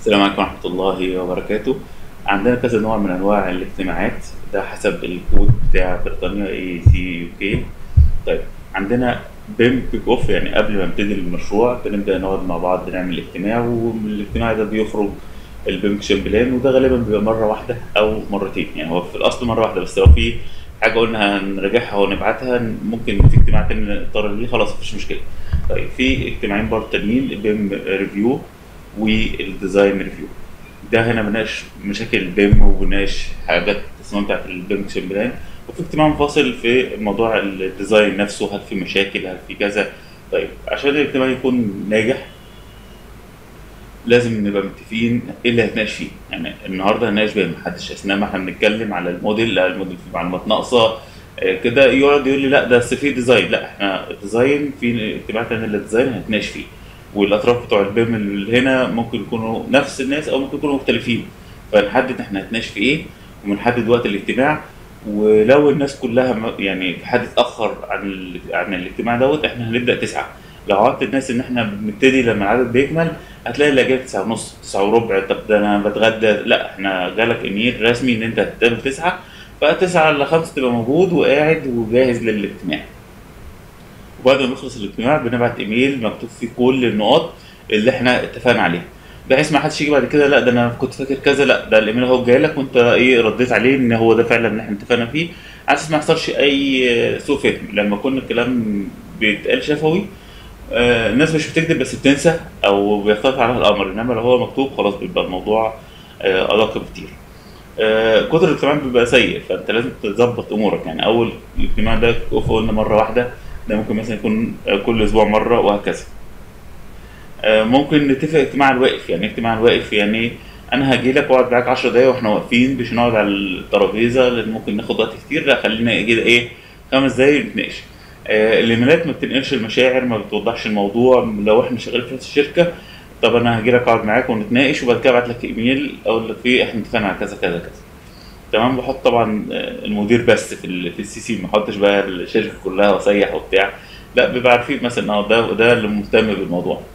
السلام عليكم ورحمة الله وبركاته عندنا كذا نوع من أنواع الاجتماعات ده حسب الكود بتاع بريطانيا اي سي يو كي طيب عندنا بيم كيك اوف يعني قبل ما نبتدي المشروع بنبدأ نقعد مع بعض نعمل اجتماع ومن الاجتماع ده بيخرج البيم اكشن بلان وده غالبا بيبقى مرة واحدة أو مرتين يعني هو في الأصل مرة واحدة بس لو في حاجة قلنا هنراجعها ونبعتها ممكن في اجتماع تاني نضطر ليه خلاص مفيش مشكلة طيب في اجتماعين برضه تانيين بيم ريفيو والديزاين ريفيو ده هنا بناقش مشاكل البيم وبناقش حاجات التصميم بتاعت البيم اكشن بلان وفي اجتماع منفصل في موضوع الديزاين نفسه هل في مشاكل هل في كذا طيب عشان الاجتماع يكون ناجح لازم نبقى متفقين ايه اللي هنتناقش فيه يعني النهارده هنناقش بيم محدش اثناء ما احنا بنتكلم على الموديل لا الموديل فيه معلومات ناقصه آه، كده يقعد يقول لي لا ده بس فيه ديزاين لا احنا الديزاين في اجتماع تاني للديزاين هنتناقش فيه والاطراف بتوع البيم اللي هنا ممكن يكونوا نفس الناس او ممكن يكونوا مختلفين فنحدد احنا هنتناقش في ايه وبنحدد وقت الاجتماع ولو الناس كلها م- يعني في حد اتاخر عن ال- عن الاجتماع دوت احنا هنبدا تسعة لو عودت الناس ان احنا بنبتدي لما العدد بيكمل هتلاقي اللي جاي تسعة ونص تسعة وربع طب ده انا بتغدى لا احنا جالك ايميل رسمي ان انت هتتقابل تسعة فتسعة الا خمسة تبقى موجود وقاعد وجاهز للاجتماع وبعد ما نخلص الاجتماع بنبعت ايميل مكتوب فيه كل النقاط اللي احنا اتفقنا عليها بحيث ما حدش يجي بعد كده لا ده انا كنت فاكر كذا لا ده الايميل اهو جاي لك وانت ايه رديت عليه ان هو ده فعلا اللي احنا اتفقنا فيه على اساس ما يحصلش اي سوء فهم لما كنا الكلام بيتقال شفوي آه، الناس مش بتكذب بس بتنسى او بيختلط عليها الامر انما لو هو مكتوب خلاص بيبقى الموضوع آه، ادق بكتير آه، كتر الاجتماعات بيبقى سيء فانت لازم تظبط امورك يعني اول اجتماع ده اوف قلنا مره واحده ده ممكن مثلا يكون آه، كل اسبوع مره وهكذا آه، ممكن نتفق اجتماع على الواقف يعني إيه اجتماع على الواقف يعني انا هاجي لك واقعد معاك 10 دقايق واحنا واقفين مش نقعد على الترابيزه لان ممكن ناخد وقت كتير لا خلينا كده ايه خمس دقايق نتناقش آه، الايميلات ما بتنقلش المشاعر ما بتوضحش الموضوع لو احنا شغالين في نفس الشركه طب انا هاجي لك اقعد معاك ونتناقش وبعد كده ابعت لك ايميل اقول لك فيه احنا اتفقنا على كذا كذا كذا تمام بحط طبعا آه، المدير بس في ال في السي سي ما احطش بقى الشركه كلها واسيح وبتاع لا بيبقى عارفين مثلا اه ده ده اللي مهتم بالموضوع